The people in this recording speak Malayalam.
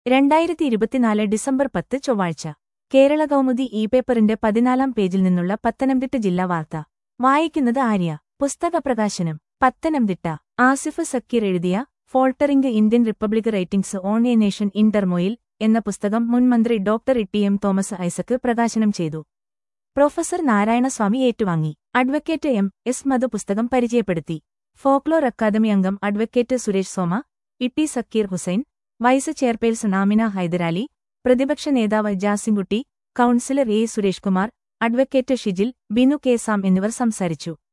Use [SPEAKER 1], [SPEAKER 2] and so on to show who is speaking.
[SPEAKER 1] രണ്ടായിരത്തി ഇരുപത്തിനാല് ഡിസംബർ പത്ത് ചൊവ്വാഴ്ച കേരള കൗമുദി ഇ പേപ്പറിന്റെ പതിനാലാം പേജിൽ നിന്നുള്ള പത്തനംതിട്ട ജില്ലാ വാർത്ത വായിക്കുന്നത് ആര്യ പുസ്തക പ്രകാശനം പത്തനംതിട്ട ആസിഫ് സക്കീർ എഴുതിയ faltering Indian republic writings on a nation in turmoil എന്ന പുസ്തകം മുൻ മന്ത്രി doctor E M Thomas Isaac പ്രകാശനം ചെയ്തു പ്രൊഫസർ നാരായണസ്വാമി ഏറ്റുവാങ്ങി അഡ്വക്കേറ്റ് എം എസ് മധു പുസ്തകം പരിചയപ്പെടുത്തി ഫോക്ലോർ അക്കാദമി അംഗം advocate Suresh Soma Itty Zakir Hussain vice chairperson Amina Hyderali പ്രതിപക്ഷ നേതാവ് Jasinkutty councillor A Suresh Kumar advocate Shijil Binu K Sam എന്നിവർ സംസാരിച്ചു